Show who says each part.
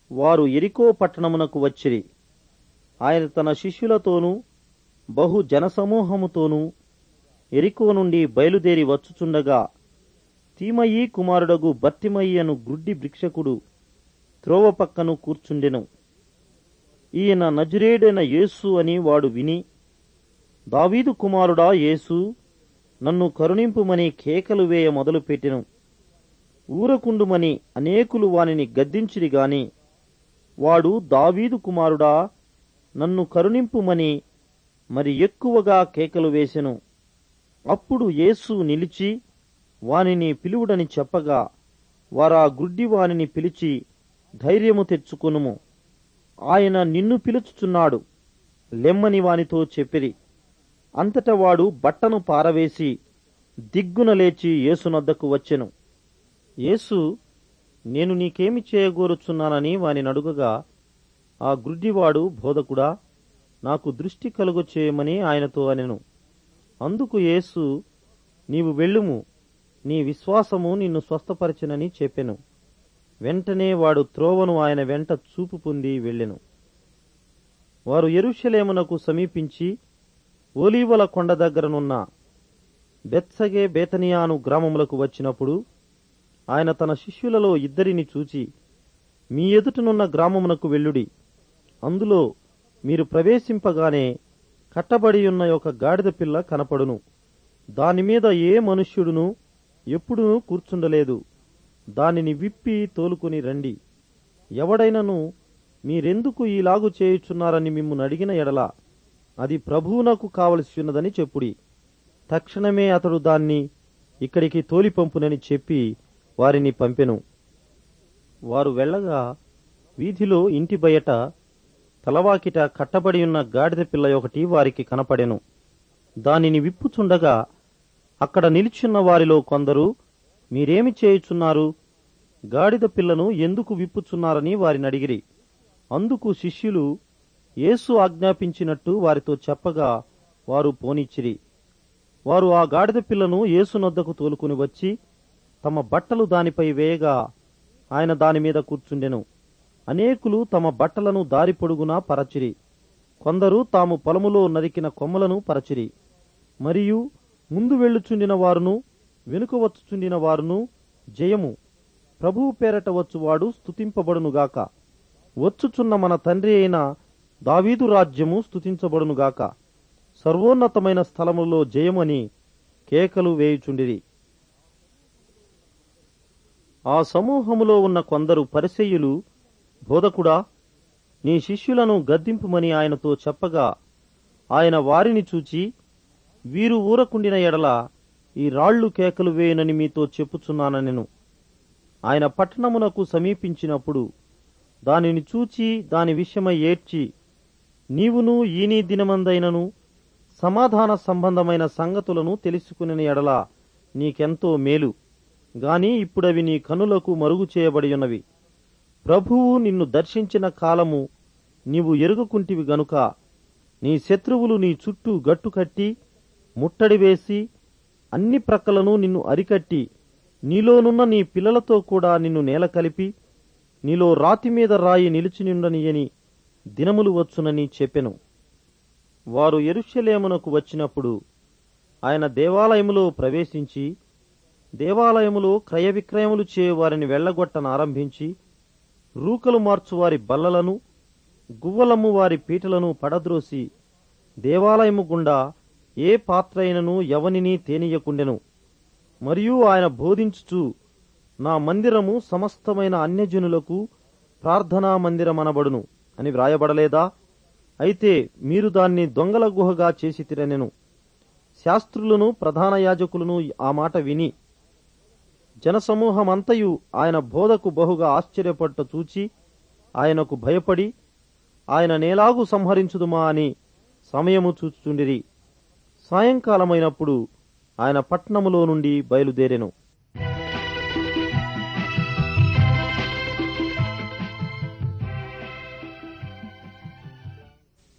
Speaker 1: వారు ఎరికో పట్టణమునకు వచ్చిరి ఆయన తన శిష్యులతోనూ బహు జనసమూహముతోనూ ఎరికో నుండి బయలుదేరి వచ్చుచుండగా తీమయి కుమారుడగు బర్తిమయి అను గ్రుడ్డి భిక్షకుడు త్రోవ పక్కను కూర్చుండెను ఈయన నజరేడైన యేసు అని వాడు విని దావీదు కుమారుడా యేసు నన్ను కరుణింపుమని కేకలు వేయ మొదలుపెట్టెను ఊరకుండుమని అనేకులు వానిని గద్దించిరి గాని వాడు దావీదు కుమారుడా నన్ను కరుణింపుమని మరి ఎక్కువగా కేకలు వేసెను అప్పుడు యేసు నిలిచి వానిని పిలువుడని చెప్పగా వారా గుడ్డి వానిని పిలిచి ధైర్యము తెచ్చుకొనుము ఆయన నిన్ను పిలుచుచున్నాడు లెమ్మని వానితో చెప్పిరి అంతట వాడు బట్టను పారవేసి దిగ్గున లేచి యేసునొద్దకు వచ్చెను యేసు నేను నీకేమి చేయగోరుచున్నానని వాని నడుగగా ఆ గుడ్డివాడు బోధకుడా నాకు దృష్టి కలుగు చేయమని ఆయనతో అనెను అందుకు యేసు నీవు వెళ్ళుము నీ విశ్వాసము నిన్ను స్వస్థపరచెనని చెప్పెను వెంటనే వాడు త్రోవను ఆయన వెంట చూపు పొంది వెళ్ళెను వారు ఎరుషలేమునకు సమీపించి ఓలీవల కొండ దగ్గరనున్న బెత్సగే బేతనియాను గ్రామములకు వచ్చినప్పుడు ఆయన తన శిష్యులలో ఇద్దరిని చూచి మీ ఎదుటనున్న గ్రామమునకు వెళ్ళుడి అందులో మీరు ప్రవేశింపగానే కట్టబడి ఉన్న ఒక గాడిద పిల్ల కనపడును దానిమీద ఏ మనుష్యుడును ఎప్పుడూ కూర్చుండలేదు దానిని విప్పి తోలుకొని రండి ఎవడైనను మీరెందుకు ఈలాగు చేయుచున్నారని మిమ్మును అడిగిన ఎడల అది ప్రభువునకు కావలసి ఉన్నదని చెప్పుడి తక్షణమే అతడు దాన్ని ఇక్కడికి తోలిపంపునని చెప్పి వారిని పంపెను వారు వెళ్ళగా వీధిలో ఇంటి బయట తలవాకిట కట్టబడి ఉన్న గాడిద పిల్ల ఒకటి వారికి కనపడెను దానిని విప్పుచుండగా అక్కడ నిలిచున్న వారిలో కొందరు మీరేమి చేయుచున్నారు గాడిద పిల్లను ఎందుకు విప్పుచున్నారని వారిని అడిగిరి అందుకు శిష్యులు యేసు ఆజ్ఞాపించినట్టు వారితో చెప్పగా వారు పోనిచ్చిరి వారు ఆ గాడిద పిల్లను యేసునొద్దకు తోలుకుని వచ్చి తమ బట్టలు దానిపై వేయగా ఆయన దాని మీద కూర్చుండెను అనేకులు తమ బట్టలను దారి పొడుగునా పరచిరి కొందరు తాము పొలములో నరికిన కొమ్మలను పరచిరి మరియు ముందు వెళ్ళుచుండిన వారును వెనుక వచ్చుచుండిన వారును జయము ప్రభువు పేరట వచ్చువాడు స్తుతింపబడునుగాక వచ్చుచున్న మన తండ్రి అయిన దావీదు రాజ్యము స్తుతించబడునుగాక సర్వోన్నతమైన స్థలములో జయమని కేకలు వేయుచుండిరి ఆ సమూహములో ఉన్న కొందరు పరిసెయ్యులు బోధకుడా నీ శిష్యులను గద్దింపుమని ఆయనతో చెప్పగా ఆయన వారిని చూచి వీరు ఊరకుండిన ఎడల ఈ రాళ్లు కేకలు వేయునని మీతో చెప్పుచున్నానెను ఆయన పట్టణమునకు సమీపించినప్పుడు దానిని చూచి దాని విషయమై ఏడ్చి నీవును ఈనీ దినమందైనను సమాధాన సంబంధమైన సంగతులను తెలుసుకుని ఎడల నీకెంతో మేలు గాని ఇప్పుడవి నీ కనులకు మరుగు చేయబడి ఉన్నవి ప్రభువు నిన్ను దర్శించిన కాలము నీవు ఎరుగుకుంటివి గనుక నీ శత్రువులు నీ చుట్టూ గట్టుకట్టి ముట్టడి వేసి అన్ని ప్రక్కలను నిన్ను అరికట్టి నీలోనున్న నీ పిల్లలతో కూడా నిన్ను నేల కలిపి నీలో రాతి మీద రాయి నిలిచినుండనియని దినములు వచ్చునని చెప్పెను వారు ఎరుషలేమునకు వచ్చినప్పుడు ఆయన దేవాలయములో ప్రవేశించి దేవాలయములో క్రయ విక్రయములు చేయవారిని వెళ్లగొట్టనారంభించి రూకలు మార్చువారి బల్లలను గువ్వలమ్ము వారి పీటలను పడద్రోసి దేవాలయము గుండా ఏ పాత్ర అయినను ఎవనిని తేనీయకుండెను మరియు ఆయన బోధించుచు నా మందిరము సమస్తమైన అన్యజనులకు ప్రార్థనా మందిరమనబడును అని వ్రాయబడలేదా అయితే మీరు దాన్ని దొంగల గుహగా చేసి తిరనెను శాస్త్రులను ప్రధాన యాజకులను ఆ మాట విని జనసమూహమంతయు ఆయన బోధకు బహుగా ఆశ్చర్యపట్ట చూచి ఆయనకు భయపడి ఆయన నేలాగు సంహరించుదుమా అని సమయము చూచుచుండిరి సాయంకాలమైనప్పుడు ఆయన పట్నములో నుండి బయలుదేరెను